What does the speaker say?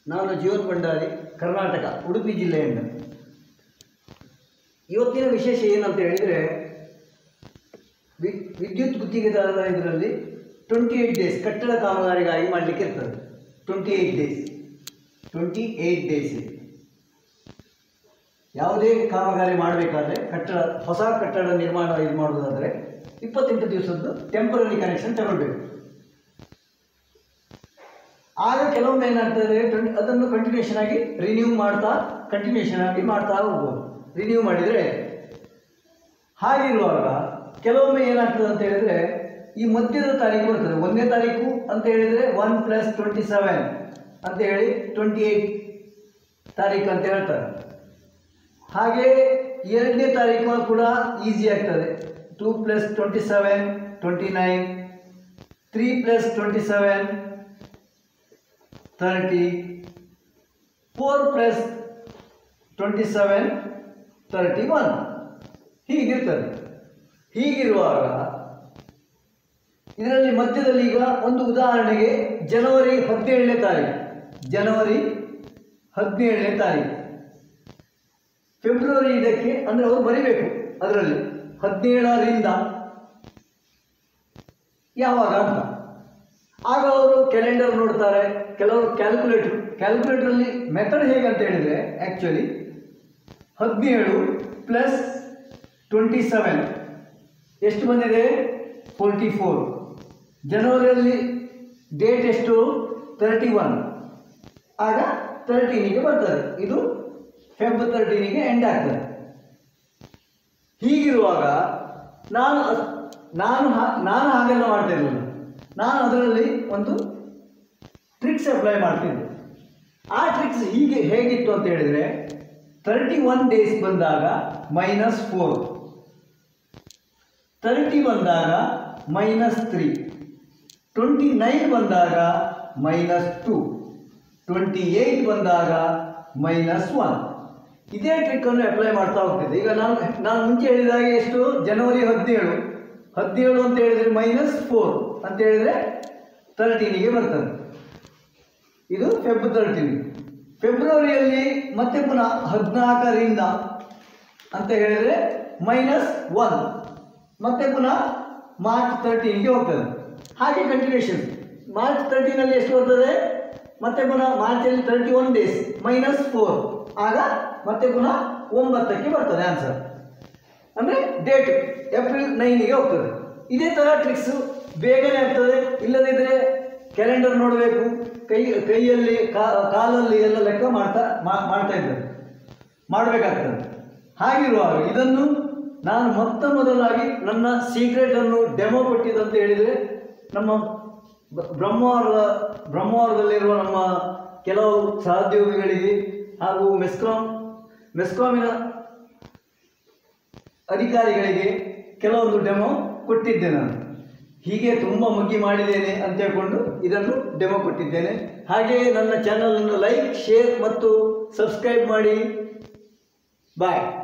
ನಾನು ಜೀವನ್ ಭಂಡಾರಿ ಕರ್ನಾಟಕ ಉಡುಪಿ ಜಿಲ್ಲೆಯಿಂದ ಇವತ್ತಿನ ವಿಶೇಷ ಏನಂತ ಹೇಳಿದರೆ ವಿ ವಿದ್ಯುತ್ ಗುತ್ತಿಗೆದಾರರ ಇದರಲ್ಲಿ ಟ್ವೆಂಟಿ ಏಯ್ಟ್ ಡೇಸ್ ಕಟ್ಟಡ ಕಾಮಗಾರಿಗಾಗಿ ಮಾಡಲಿಕ್ಕೆ ಇರ್ತದೆ twenty eight days twenty eight days ಯಾವುದೇ ಕಾಮಗಾರಿ ಮಾಡಬೇಕಾದ್ರೆ ಕಟ್ಟಡ ಹೊಸ ಕಟ್ಟಡ ನಿರ್ಮಾಣ ಇದು ಮಾಡೋದಾದರೆ ಇಪ್ಪತ್ತೆಂಟು ದಿವಸದ್ದು ಟೆಂಪರರಿ ಕನೆಕ್ಷನ್ ತಗೊಳ್ಬೇಕು ಆಗ ಕೆಲವೊಮ್ಮೆ ಏನಾಗ್ತದೆ ಟ್ವೆಂಟಿ ಅದನ್ನು ಕಂಟಿನ್ಯೂಷನ್ ಆಗಿ ರಿನ್ಯೂ ಮಾಡ್ತಾ ಕಂಟಿನ್ಯೂಷನ್ ಆಗಿ ಮಾಡ್ತಾ ಹೋಗ್ಬೋದು ರಿನ್ಯೂ ಮಾಡಿದರೆ ಹಾಗಿರುವಾಗ ಕೆಲವೊಮ್ಮೆ ಏನಾಗ್ತದೆ ಅಂತ ಹೇಳಿದರೆ ಈ ಮಧ್ಯದ ತಾರೀಕು ಬರ್ತದೆ ಒಂದನೇ ತಾರೀಕು ಅಂತ ಹೇಳಿದರೆ ಒನ್ ಪ್ಲಸ್ ಟ್ವೆಂಟಿ ಸೆವೆನ್ ಅಂತ ಹೇಳಿ ಟ್ವೆಂಟಿ ಏಯ್ಟ್ ತಾರೀಕು ಅಂತ ಹೇಳ್ತಾರೆ ಹಾಗೆ ಎರಡನೇ ತಾರೀಕು ಕೂಡ ಈಸಿ ಆಗ್ತದೆ two plus twenty seven twenty nine three plus twenty seven thirty four plus twenty seven thirty one ಹೀಗಿರ್ತದೆ ಹೀಗಿರುವಾಗ ಇದರಲ್ಲಿ ಮಧ್ಯದಲ್ಲಿ ಈಗ ಒಂದು ಉದಾಹರಣೆಗೆ ಜನವರಿ ಹದಿನೇಳನೇ ತಾರೀಕು ಜನವರಿ ಹದಿನೇಳನೇ ತಾರೀಕು ಫೆಬ್ರವರಿ ಇದಕ್ಕೆ ಅಂದರೆ ಅವರು ಬರಿಬೇಕು ಅದರಲ್ಲಿ ಹದಿನೇಳರಿಂದ ಯಾವಾಗ ಅಂತ ಆಗ ಅವರು ಕ್ಯಾಲೆಂಡರ್ ನೋಡ್ತಾರೆ ಕೆಲವರು ಕ್ಯಾಲ್ಕುಲೇಟರ್ ಕ್ಯಾಲ್ಕುಲೇಟರಲ್ಲಿ ಮೆಥಡ್ ಹೇಗಂತ ಹೇಳಿದರೆ ಆ್ಯಕ್ಚುಲಿ ಹದಿನೇಳು ಪ್ಲಸ್ ಟ್ವೆಂಟಿ ಸೆವೆನ್ ಎಷ್ಟು ಬಂದಿದೆ ಫೋರ್ಟಿ ಫೋರ್ ಜನವರಿಯಲ್ಲಿ ಡೇಟ್ ಎಷ್ಟು ತರ್ಟಿ ಒನ್ ಆಗ ತರ್ಟೀನಿಗೆ ಬರ್ತದೆ ಇದು ಫೆಬ್ ತರ್ಟೀನಿಗೆ ಎಂಡ್ ಆಗ್ತದೆ ಹೀಗಿರುವಾಗ ನಾನು ಅದ್- ನಾನು ಹಾ- ನಾನು ಹಾಗೆಲ್ಲ ಮಾಡ್ತಾ ಇರಲಿಲ್ಲ ನಾನು ಅದರಲ್ಲಿ ಒಂದು ಟ್ರಿಕ್ಸ್ ಅಪ್ಲೈ ಮಾಡ್ತಿದ್ದೆ ಆ ಟ್ರಿಕ್ಸ್ ಹೀಗೆ ಹೇಗಿತ್ತು ಅಂತ ಹೇಳಿದರೆ ತರ್ಟಿ ಒನ್ ಡೇಸ್ ಬಂದಾಗ ಮೈನಸ್ ಫೋರ್ ತರ್ಟಿ ಬಂದಾಗ ಮೈನಸ್ ತ್ರೀ ಟ್ವೆಂಟಿ ನೈನ್ ಬಂದಾಗ ಮೈನಸ್ ಟು ಟ್ವೆಂಟಿ ಏಯ್ಟ್ ಬಂದಾಗ ಮೈನಸ್ ಒನ್ ಇದೇ ಟ್ರಿಕ್ಕನ್ನು ಅಪ್ಲೈ ಮಾಡ್ತಾ ಹೋಗ್ತಿದ್ದೆ ಈಗ ನಾನು ನಾನು ಮುಂಚೆ ಹೇಳಿದಾಗೆ ಎಷ್ಟು ಜನವರಿ ಹದಿನೇಳು ಹದಿನೇಳು ಅಂತ ಹೇಳಿದರೆ ಮೈನಸ್ ಫೋರ್ ಅಂತ ಹೇಳಿದರೆ ತರ್ಟೀನಿಗೆ ಬರ್ತದೆ ಇದು ಫೆಬ್ ತರ್ಟೀನ್ ಫೆಬ್ರವರಿಯಲ್ಲಿ ಮತ್ತೆ ಪುನಃ ಹದಿನಾಲ್ಕರಿಂದ ಅಂತ ಹೇಳಿದರೆ ಮೈನಸ್ ಒನ್ ಮತ್ತೆ ಪುನಃ ಮಾರ್ಚ್ ತರ್ಟೀನ್ಗೆ ಹೋಗ್ತದೆ ಹಾಗೆ ಕಂಟಿನ್ಯೂಷನ್ ಮಾರ್ಚ್ ತರ್ಟೀನಲ್ಲಿ ಎಷ್ಟು ಬರ್ತದೆ ಮತ್ತೆ ಪುನಃ ಮಾರ್ಚಲ್ಲಿ thirty one days minus four ಆಗ ಮತ್ತೆ ಪುನಃ ಒಂಬತ್ತಕ್ಕೆ ಬರ್ತದೆ ಆನ್ಸರ್ ಅಂದರೆ ಡೇಟ್ ಏಪ್ರಿಲ್ ನೈನಿಗೆ ಹೋಗ್ತದೆ ಇದೇ ಥರ ಟ್ರಿಕ್ಸು ಬೇಗನೆ ಆಗ್ತದೆ ಇಲ್ಲದಿದ್ದರೆ ಕ್ಯಾಲೆಂಡರ್ ನೋಡಬೇಕು ಕೈ ಕೈಯಲ್ಲಿ ಕಾ- ಕಾಲಲ್ಲಿ ಎಲ್ಲ ಲೆಕ್ಕ ಮಾಡ್ತಾ ಮಾ- ಮಾಡ್ತಾ ಇದ್ದಾರೆ ಮಾಡಬೇಕಾಗ್ತದೆ ಹಾಗಿರುವಾಗ ಇದನ್ನು ನಾನು ಮೊತ್ತ ಮೊದಲಾಗಿ ನನ್ನ ಸೀಕ್ರೆಟನ್ನು ಡೆಮೋ ಕೊಟ್ಟಿದ್ದಂತ ಹೇಳಿದರೆ ನಮ್ಮ ಬ- ಬ್ರಹ್ಮವಾರದ ಬ್ರಹ್ಮವಾರದಲ್ಲಿರುವ ನಮ್ಮ ಕೆಲವು ಸಹೋದ್ಯೋಗಿಗಳಿಗೆ ಹಾಗೂ ಮೆಸ್ಕಾಂ ಮೆಸ್ಕಾಮಿನ ಅಧಿಕಾರಿಗಳಿಗೆ ಕೆಲವೊಂದು ಡೆಮೋ ಕೊಟ್ಟಿದ್ದೆ ನಾನು ಹೀಗೆ ತುಂಬ ಮುಗ್ಗಿ ಮಾಡಿದ್ದೇನೆ ಅಂತ ಹೇಳ್ಕೊಂಡು ಇದನ್ನು ಡೆಮೋ ಕೊಟ್ಟಿದ್ದೇನೆ ಹಾಗೆಯೇ ನನ್ನ ಚಾನಲನ್ನು ಲೈಕ್ ಶೇರ್ ಮತ್ತು ಸಬ್ಸ್ಕ್ರೈಬ್ ಮಾಡಿ ಬಾಯ್